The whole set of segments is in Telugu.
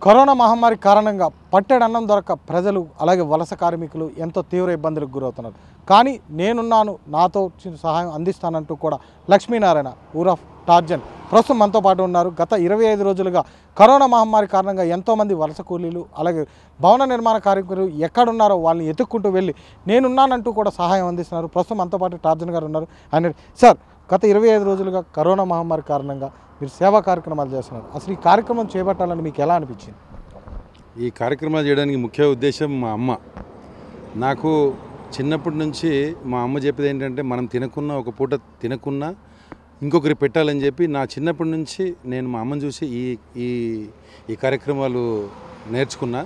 కరోనా మహమ్మారి కారణంగా పట్టెడన్నం దొరక ప్రజలు అలాగే వలస కార్మికులు ఎంతో తీవ్ర ఇబ్బందులకు గురవుతున్నారు కానీ నేనున్నాను నాతో వచ్చిన సహాయం అందిస్తానంటూ కూడా లక్ష్మీనారాయణ ఊర్ ఆఫ్ టార్జన్ ప్రస్తుతం మనతో పాటు ఉన్నారు గత ఇరవై ఐదు రోజులుగా కరోనా మహమ్మారి కారణంగా ఎంతోమంది వలస కూలీలు అలాగే భవన నిర్మాణ కార్మికులు ఎక్కడున్నారో వాళ్ళని ఎత్తుక్కుంటూ వెళ్ళి నేనున్నానంటూ కూడా సహాయం అందిస్తున్నారు ప్రస్తుతం మనతో పాటు టార్జన్ గారు ఉన్నారు ఆయన సార్ గత ఇరవై ఐదు రోజులుగా కరోనా మహమ్మారి కారణంగా మీరు సేవా కార్యక్రమాలు చేస్తున్నారు అసలు ఈ కార్యక్రమం చేపట్టాలని మీకు ఎలా అనిపించింది ఈ కార్యక్రమాలు చేయడానికి ముఖ్య ఉద్దేశం మా అమ్మ నాకు చిన్నప్పటి నుంచి మా అమ్మ చెప్పేది ఏంటంటే మనం తినకున్నా ఒక పూట తినకున్నా ఇంకొకరి పెట్టాలని చెప్పి నా చిన్నప్పటి నుంచి నేను మా అమ్మని చూసి ఈ ఈ ఈ కార్యక్రమాలు నేర్చుకున్నా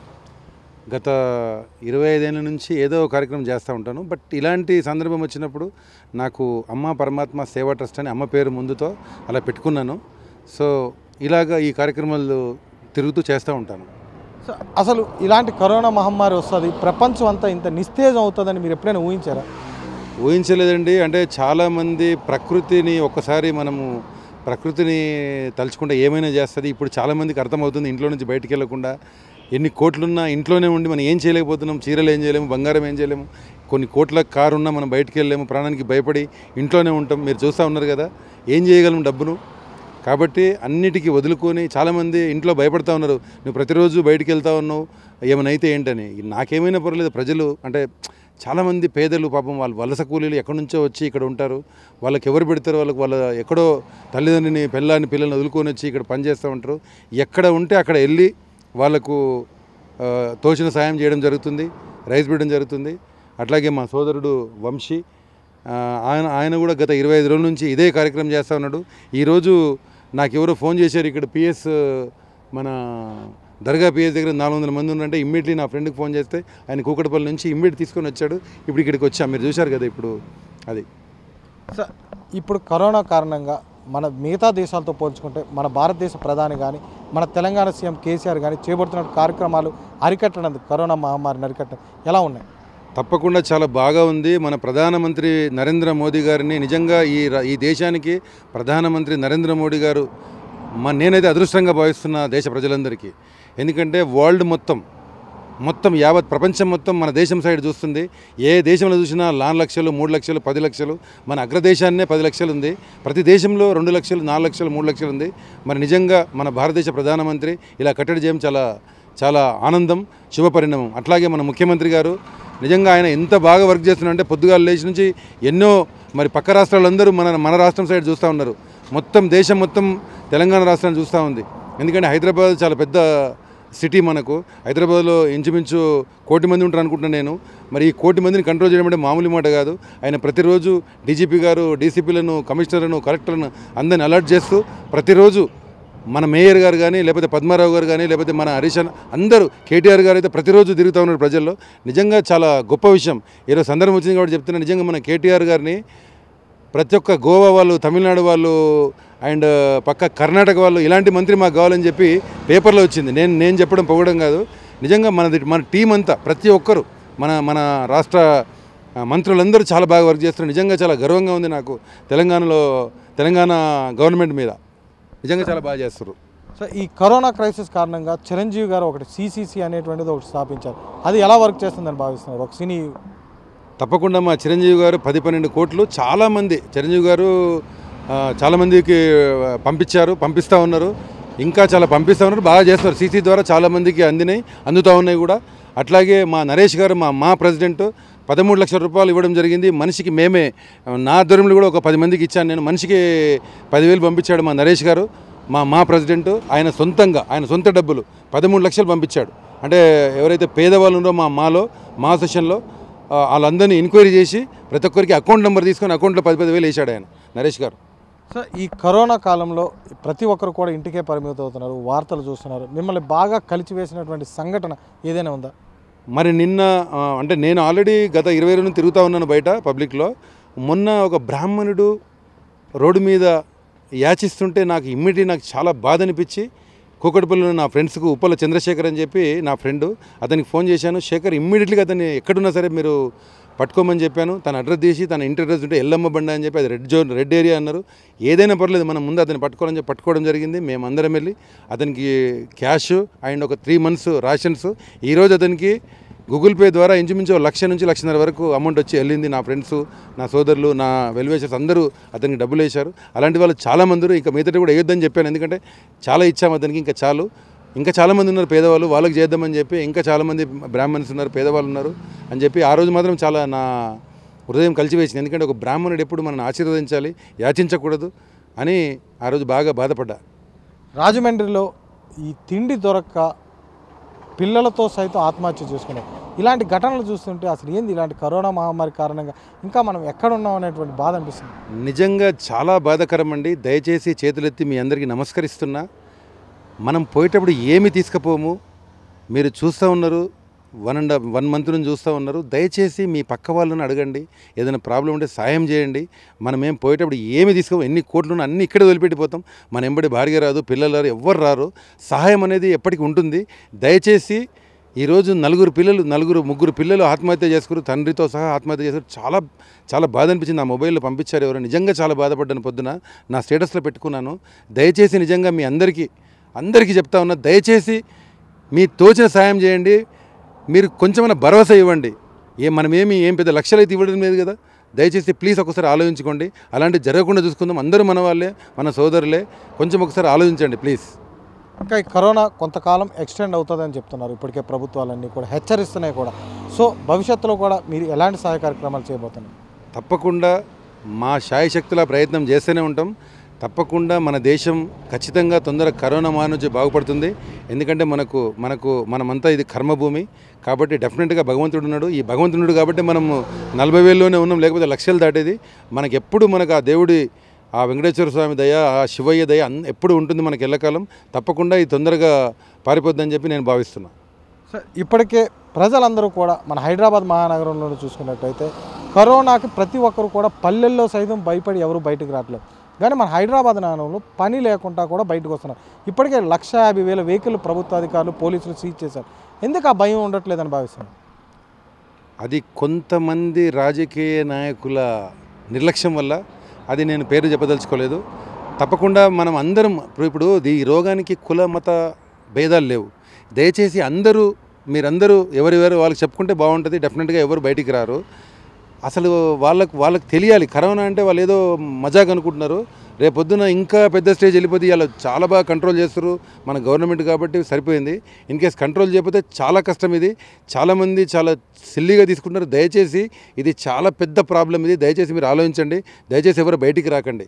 గత ఇరవై ఐదేళ్ళ నుంచి ఏదో ఒక కార్యక్రమం చేస్తూ ఉంటాను బట్ ఇలాంటి సందర్భం వచ్చినప్పుడు నాకు అమ్మ పరమాత్మ సేవా ట్రస్ట్ అని అమ్మ పేరు ముందుతో అలా పెట్టుకున్నాను సో ఇలాగా ఈ కార్యక్రమాలు తిరుగుతూ చేస్తూ ఉంటాను సో అసలు ఇలాంటి కరోనా మహమ్మారి వస్తుంది ప్రపంచం అంతా ఇంత నిస్తేజం అవుతుందని మీరు ఎప్పుడైనా ఊహించారా ఊహించలేదండి అంటే చాలామంది ప్రకృతిని ఒక్కసారి మనము ప్రకృతిని తలుచుకుంటే ఏమైనా చేస్తుంది ఇప్పుడు చాలామందికి అర్థమవుతుంది ఇంట్లో నుంచి బయటికి వెళ్ళకుండా ఎన్ని కోట్లున్నా ఇంట్లోనే ఉండి మనం ఏం చేయలేకపోతున్నాం చీరలు ఏం చేయలేము బంగారం ఏం చేయలేము కొన్ని కోట్ల కారు ఉన్నా మనం బయటికి వెళ్ళలేము ప్రాణానికి భయపడి ఇంట్లోనే ఉంటాం మీరు చూస్తూ ఉన్నారు కదా ఏం చేయగలం డబ్బును కాబట్టి అన్నిటికీ వదులుకొని చాలామంది ఇంట్లో భయపడతా ఉన్నారు నువ్వు ప్రతిరోజు బయటికి వెళ్తా ఉన్నావు ఏమైనా అయితే ఏంటని నాకేమైనా పర్వాలేదు ప్రజలు అంటే చాలామంది పేదలు పాపం వాళ్ళు వలస కూలీలు ఎక్కడి నుంచో వచ్చి ఇక్కడ ఉంటారు వాళ్ళకి ఎవరు పెడతారు వాళ్ళకి వాళ్ళ ఎక్కడో తల్లిదండ్రిని పిల్లాన్ని పిల్లల్ని వదులుకొని వచ్చి ఇక్కడ పనిచేస్తూ ఉంటారు ఎక్కడ ఉంటే అక్కడ వెళ్ళి వాళ్ళకు ఆ, తోచిన సాయం చేయడం జరుగుతుంది రైస్ పెట్టడం జరుగుతుంది అట్లాగే మా సోదరుడు వంశీ ఆ, ఆయన ఆయన కూడా గత ఇరవై ఐదు రోజుల నుంచి ఇదే కార్యక్రమం చేస్తూ ఉన్నాడు ఈరోజు నాకు ఎవరో ఫోన్ చేశారు ఇక్కడ పిఎస్ మన దర్గా పిఎస్ దగ్గర నాలుగు వందల మంది ఉన్నారంటే ఇమ్మీడియట్లీ నా ఫ్రెండ్కి ఫోన్ చేస్తే ఆయన కూకటపల్లి నుంచి ఇమ్మీడియట్ తీసుకొని వచ్చాడు ఇప్పుడు ఇక్కడికి వచ్చాం మీరు చూశారు కదా ఇప్పుడు అది సో ఇప్పుడు కరోనా కారణంగా మన మిగతా దేశాలతో పోల్చుకుంటే మన భారతదేశ ప్రధాని కానీ మన తెలంగాణ సీఎం కేసీఆర్ కానీ చేపడుతున్న కార్యక్రమాలు అరికట్టడం కరోనా మహమ్మారిని అరికట్టడం ఎలా ఉన్నాయి తప్పకుండా చాలా బాగా ఉంది మన ప్రధానమంత్రి నరేంద్ర మోదీ గారిని నిజంగా ఈ ర- ఈ దేశానికి ప్రధానమంత్రి నరేంద్ర మోడీ గారు మ నేనైతే అదృష్టంగా భావిస్తున్న దేశ ప్రజలందరికీ ఎందుకంటే వరల్డ్ మొత్తం మొత్తం యావత్ ప్రపంచం మొత్తం మన దేశం సైడ్ చూస్తుంది ఏ దేశంలో చూసినా నాలుగు లక్షలు మూడు లక్షలు పది లక్షలు మన అగ్రదేశాన్నే పది లక్షలు ఉంది ప్రతి దేశంలో రెండు లక్షలు నాలుగు లక్షలు మూడు లక్షలు ఉంది మరి నిజంగా మన భారతదేశ ప్రధానమంత్రి ఇలా కట్టడి చేయడం చాలా చాలా ఆనందం శుభపరిణామం అట్లాగే మన ముఖ్యమంత్రి గారు నిజంగా ఆయన ఎంత బాగా వర్క్ చేస్తున్నారంటే పొద్దుగాల లేచి నుంచి ఎన్నో మరి పక్క రాష్ట్రాలందరూ మన మన రాష్ట్రం సైడ్ చూస్తూ ఉన్నారు మొత్తం దేశం మొత్తం తెలంగాణ రాష్ట్రాన్ని చూస్తూ ఉంది ఎందుకంటే హైదరాబాద్ చాలా పెద్ద సిటీ మనకు హైదరాబాద్లో ఇంచుమించు కోటి మంది ఉంటారు అనుకుంటున్నాను నేను మరి ఈ కోటి మందిని కంట్రోల్ చేయడం అంటే మామూలు మాట కాదు ఆయన ప్రతిరోజు డీజీపీ గారు డీసీపీలను కమిషనర్లను కలెక్టర్లను అందరిని అలర్ట్ చేస్తూ ప్రతిరోజు మన మేయర్ గారు కానీ లేకపోతే పద్మారావు గారు కానీ లేకపోతే మన హరీష్ అన్న అందరూ కేటీఆర్ గారు అయితే ప్రతిరోజు తిరుగుతూ ఉన్నారు ప్రజల్లో నిజంగా చాలా గొప్ప విషయం ఈరోజు సందర్భం వచ్చింది కాబట్టి చెప్తున్నా నిజంగా మన కేటీఆర్ గారిని ప్రతి ఒక్క గోవా వాళ్ళు తమిళనాడు వాళ్ళు అండ్ పక్క కర్ణాటక వాళ్ళు ఇలాంటి మంత్రి మాకు కావాలని చెప్పి పేపర్లో వచ్చింది నేను నేను చెప్పడం పొగడం కాదు నిజంగా మనది మన టీం అంతా ప్రతి ఒక్కరు మన మన రాష్ట్ర ఆ, మంత్రులందరూ చాలా బాగా వర్క్ చేస్తున్నారు నిజంగా చాలా గర్వంగా ఉంది నాకు తెలంగాణలో తెలంగాణ గవర్నమెంట్ మీద నిజంగా చాలా బాగా చేస్తారు సో ఈ కరోనా క్రైసిస్ కారణంగా చిరంజీవి గారు ఒకటి సిసిసి అనేటువంటిది ఒకటి స్థాపించారు అది ఎలా వర్క్ చేస్తుందని భావిస్తున్నారు ఒక సినీ తప్పకుండా మా చిరంజీవి గారు పది పన్నెండు కోట్లు చాలామంది చిరంజీవి గారు ఆ, చాలామందికి ఆ, పంపించారు పంపిస్తూ ఉన్నారు ఇంకా చాలా పంపిస్తూ ఉన్నారు బాగా చేస్తున్నారు సీసీ ద్వారా చాలామందికి అందినాయి అందుతూ ఉన్నాయి కూడా అట్లాగే మా నరేష్ గారు మా మా ప్రెసిడెంట్ పదమూడు లక్షల రూపాయలు ఇవ్వడం జరిగింది మనిషికి మేమే నా ఆధ్వర్యంలో కూడా ఒక పది మందికి ఇచ్చాను నేను మనిషికి పదివేలు పంపించాడు మా నరేష్ గారు మా మా ప్రెసిడెంట్ ఆయన సొంతంగా ఆయన సొంత డబ్బులు పదమూడు లక్షలు పంపించాడు అంటే ఎవరైతే పేదవాళ్ళు ఉన్నారో మా మాలో మా సెషన్లో ఆ, వాళ్ళందరినీ ఎంక్వైరీ చేసి ప్రతి ఒక్కరికి అకౌంట్ నెంబర్ తీసుకొని అకౌంట్లో పది పది వేలు వేసాడు ఆయన నరేష్ గారు సో ఈ కరోనా కాలంలో ప్రతి ఒక్కరు కూడా ఇంటికే పరిమితం అవుతున్నారు వార్తలు చూస్తున్నారు మిమ్మల్ని బాగా కలిచివేసినటువంటి సంఘటన ఏదైనా ఉందా మరి నిన్న ఆ, అంటే నేను ఆల్రెడీ గత ఇరవై రోజులు తిరుగుతూ ఉన్నాను బయట పబ్లిక్లో మొన్న ఒక బ్రాహ్మణుడు రోడ్డు మీద యాచిస్తుంటే నాకు ఇమ్మీడియట్ నాకు చాలా బాధ అనిపించి కూకటిపల్లిలో నా ఫ్రెండ్స్కు ఉప్పల చంద్రశేఖర్ అని చెప్పి నా ఫ్రెండ్ అతనికి ఫోన్ చేశాను శేఖర్ ఇమ్మీడియట్లీగా అతన్ని ఎక్కడున్నా సరే మీరు పట్టుకోమని చెప్పాను తన అడ్రస్ తీసి తన ఇంటి అడ్రస్ ఉంటే ఎల్లమ్మ బండ అని చెప్పి అది రెడ్ జోన్ రెడ్ ఏరియా అన్నారు ఏదైనా పర్లేదు మనం ముందు అతన్ని పట్టుకోవాలని చెప్పి పట్టుకోవడం జరిగింది మేము అందరం వెళ్ళి అతనికి క్యాష్ అండ్ ఒక త్రీ మంత్స్ రాషన్స్ ఈరోజు అతనికి గూగుల్ పే ద్వారా ఇంచుమించు ఒక లక్ష నుంచి లక్షన్నర వరకు అమౌంట్ వచ్చి వెళ్ళింది నా ఫ్రెండ్స్ నా సోదరులు నా వెల్వేషర్స్ అందరూ అతనికి డబ్బులు వేశారు అలాంటి వాళ్ళు చాలామంది ఉన్నారు. ఇంకా మిగతా కూడా వేయొద్దని చెప్పాను ఎందుకంటే చాలా ఇచ్చాము అతనికి ఇంకా చాలు ఇంకా చాలామంది ఉన్నారు పేదవాళ్ళు వాళ్ళకి చేద్దామని చెప్పి ఇంకా చాలామంది బ్రాహ్మణ్స్ ఉన్నారు పేదవాళ్ళు ఉన్నారు అని చెప్పి ఆ రోజు మాత్రం చాలా నా హృదయం కలిసివేసింది ఎందుకంటే ఒక బ్రాహ్మణుడు ఎప్పుడు మనల్ని ఆశీర్వదించాలి యాచించకూడదు అని ఆ రోజు బాగా బాధపడ్డా రాజమండ్రిలో ఈ తిండి దొరక్క పిల్లలతో సైతం ఆత్మహత్య చేసుకున్నారు ఇలాంటి ఘటనలు చూస్తుంటే అసలు ఏంది ఇలాంటి కరోనా మహమ్మారి కారణంగా ఇంకా మనం ఎక్కడ ఉన్నాం అనేటువంటి బాధ అనిపిస్తుంది నిజంగా చాలా బాధాకరం అండి దయచేసి చేతులెత్తి మీ అందరికీ నమస్కరిస్తున్నా మనం పోయేటప్పుడు ఏమి తీసుకుపోము మీరు చూస్తూ ఉన్నారు వన్ అండ్ వన్ మంత్ నుంచి చూస్తూ ఉన్నారు దయచేసి మీ పక్క వాళ్ళని అడగండి ఏదైనా ప్రాబ్లం ఉంటే సాయం చేయండి మనం ఏం పోయేటప్పుడు ఏమి తీసుకోము ఎన్ని కోట్లు ఉన్నా అన్ని ఇక్కడే వదిలిపెట్టిపోతాం మన ఎంబడి భార్య రాదు పిల్లలు రారు ఎవ్వరు రారు సహాయం అనేది ఎప్పటికీ ఉంటుంది దయచేసి ఈరోజు నలుగురు పిల్లలు నలుగురు ముగ్గురు పిల్లలు ఆత్మహత్య చేసుకురు తండ్రితో సహా ఆత్మహత్య చేసుకురు చాలా చాలా బాధ అనిపించింది ఆ మొబైల్లో పంపించారు ఎవరు నిజంగా చాలా బాధపడ్డాను పొద్దున నా స్టేటస్లో పెట్టుకున్నాను దయచేసి నిజంగా మీ అందరికీ అందరికీ చెప్తా ఉన్నా దయచేసి మీ తోచిన సాయం చేయండి మీరు కొంచెమైనా భరోసా ఇవ్వండి ఏ మనమేమి ఏం పెద్ద లక్షలు అయితే ఇవ్వడం లేదు కదా దయచేసి ప్లీజ్ ఒకసారి ఆలోచించుకోండి అలాంటివి జరగకుండా చూసుకుందాం అందరూ మన వాళ్ళే మన సోదరులే కొంచెం ఒకసారి ఆలోచించండి ప్లీజ్ ఇంకా ఈ కరోనా కొంతకాలం ఎక్స్టెండ్ అవుతుందని చెప్తున్నారు ఇప్పటికే ప్రభుత్వాలన్నీ కూడా హెచ్చరిస్తున్నాయి కూడా సో భవిష్యత్తులో కూడా మీరు ఎలాంటి సహాయ కార్యక్రమాలు చేయబోతున్నారు తప్పకుండా మా శాయశక్తుల ప్రయత్నం చేస్తూనే ఉంటాం తప్పకుండా మన దేశం ఖచ్చితంగా తొందరగా కరోనా మా నుంచి బాగుపడుతుంది ఎందుకంటే మనకు మనకు మనమంతా ఇది కర్మభూమి కాబట్టి డెఫినెట్గా భగవంతుడు ఉన్నాడు ఈ భగవంతుడు కాబట్టి మనము నలభై వేల్లోనే ఉన్నాం లేకపోతే లక్షలు దాటేది మనకి ఎప్పుడు మనకు ఆ దేవుడి ఆ వెంకటేశ్వర స్వామి దయ ఆ శివయ్య దయ అన్ ఎప్పుడు ఉంటుంది మనకి ఎల్లకాలం తప్పకుండా ఇది తొందరగా పారిపోద్దని చెప్పి నేను భావిస్తున్నాను సార్ ఇప్పటికే ప్రజలందరూ కూడా మన హైదరాబాద్ మహానగరంలో చూసుకున్నట్టయితే కరోనాకి ప్రతి ఒక్కరు కూడా పల్లెల్లో సైతం భయపడి ఎవరు బయటకు రావట్లేదు కానీ మన హైదరాబాద్ నగరంలో పని లేకుండా కూడా బయటకు వస్తున్నారు ఇప్పటికే లక్ష యాభై వేల వెహికల్ ప్రభుత్వ అధికారులు పోలీసులు సీజ్ చేశారు ఎందుకు ఆ భయం ఉండట్లేదని భావిస్తున్నాను అది కొంతమంది రాజకీయ నాయకుల నిర్లక్ష్యం వల్ల అది నేను పేరు చెప్పదలుచుకోలేదు తప్పకుండా మనం అందరం ఇప్పుడు ఇప్పుడు ఈ రోగానికి కుల మత భేదాలు లేవు దయచేసి అందరూ మీరందరూ ఎవరెవరు వాళ్ళకి చెప్పుకుంటే బాగుంటుంది డెఫినెట్గా ఎవరు బయటికి రారు అసలు వాళ్ళకు వాళ్ళకి తెలియాలి కరోనా అంటే వాళ్ళు ఏదో మజాక్ అనుకుంటున్నారు రేపొద్దున ఇంకా పెద్ద స్టేజ్ వెళ్ళిపోతే వాళ్ళు చాలా బాగా కంట్రోల్ చేస్తారు మన గవర్నమెంట్ కాబట్టి సరిపోయింది ఇన్ కేస్ కంట్రోల్ చేయకపోతే చాలా కష్టం ఇది చాలామంది చాలా సిల్లీగా తీసుకుంటున్నారు దయచేసి ఇది చాలా పెద్ద ప్రాబ్లం ఇది దయచేసి మీరు ఆలోచించండి దయచేసి ఎవరు బయటికి రాకండి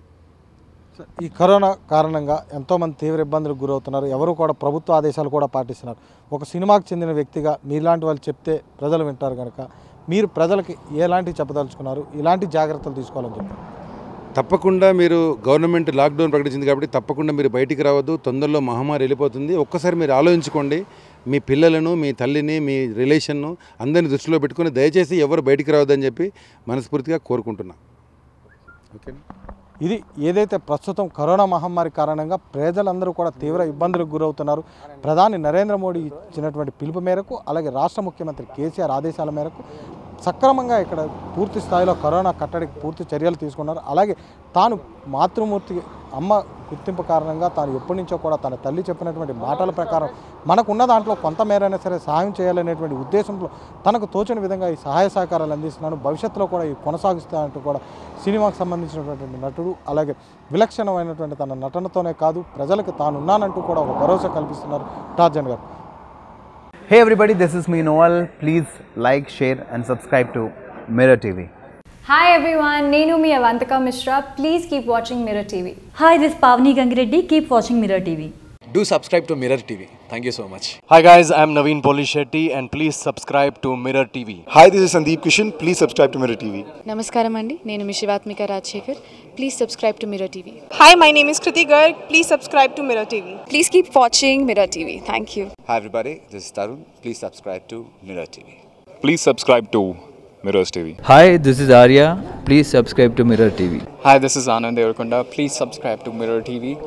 ఈ కరోనా కారణంగా ఎంతోమంది తీవ్ర ఇబ్బందులకు గురవుతున్నారు ఎవరు కూడా ప్రభుత్వ ఆదేశాలు కూడా పాటిస్తున్నారు ఒక సినిమాకు చెందిన వ్యక్తిగా మీలాంటి వాళ్ళు చెప్తే ప్రజలు వింటారు కనుక మీరు ప్రజలకి ఎలాంటివి చెప్పదలుచుకున్నారు ఇలాంటి జాగ్రత్తలు తీసుకోవాలని చెప్పారు తప్పకుండా మీరు గవర్నమెంట్ లాక్డౌన్ ప్రకటించింది కాబట్టి తప్పకుండా మీరు బయటికి రావద్దు తొందరలో మహమ్మారి వెళ్ళిపోతుంది ఒక్కసారి మీరు ఆలోచించుకోండి మీ పిల్లలను మీ తల్లిని మీ రిలేషన్ను అందరిని దృష్టిలో పెట్టుకొని దయచేసి ఎవరు బయటికి రావద్దని చెప్పి మనస్ఫూర్తిగా కోరుకుంటున్నా ఓకే ఇది ఏదైతే ప్రస్తుతం కరోనా మహమ్మారి కారణంగా ప్రజలందరూ కూడా తీవ్ర ఇబ్బందులకు గురవుతున్నారు ప్రధాని నరేంద్ర మోడీ ఇచ్చినటువంటి పిలుపు మేరకు అలాగే రాష్ట్ర ముఖ్యమంత్రి కేసీఆర్ ఆదేశాల మేరకు సక్రమంగా ఇక్కడ పూర్తి స్థాయిలో కరోనా కట్టడికి పూర్తి చర్యలు తీసుకున్నారు అలాగే తాను మాతృమూర్తి అమ్మ గుర్తింపు కారణంగా తాను ఎప్పటి నుంచో కూడా తన తల్లి చెప్పినటువంటి మాటల ప్రకారం మనకున్న దాంట్లో కొంత మేరైనా సరే సహాయం చేయాలనేటువంటి ఉద్దేశంలో తనకు తోచిన విధంగా ఈ సహాయ సహకారాలు అందిస్తున్నాను భవిష్యత్తులో కూడా ఈ కొనసాగిస్తానంటూ కూడా సినిమాకు సంబంధించినటువంటి నటుడు అలాగే విలక్షణమైనటువంటి తన నటనతోనే కాదు ప్రజలకు తాను ఉన్నానంటూ కూడా ఒక భరోసా కల్పిస్తున్నారు టార్జన్ గారు Hey everybody, this is me Noel. Please like, share, and subscribe to Mirror TV. Hi everyone, Nenu mi Avantika Mishra. Please keep watching Mirror TV. Hi, this is Pavni Gangireddy. Keep watching Mirror TV. Do subscribe to Mirror TV. Thank you so much. Hi guys, I'm Naveen Polishetty and please subscribe to Mirror TV. Hi, this is Sandeep Kishan. Please subscribe to Mirror TV. నమస్కారం అండి నేను మీ Shivathmika Rajasekhar please subscribe to Mirror TV Hi, my name is Kriti Garg. Please subscribe to Mirror TV. Please keep watching Mirror TV thank you Hi everybody, this is Tarun. Please subscribe to Mirror TV. Please subscribe to Mirrors TV. Hi, this is Arya. Please subscribe to Mirror TV. Hi, this is Anand Devarkonda. Please subscribe to Mirror TV.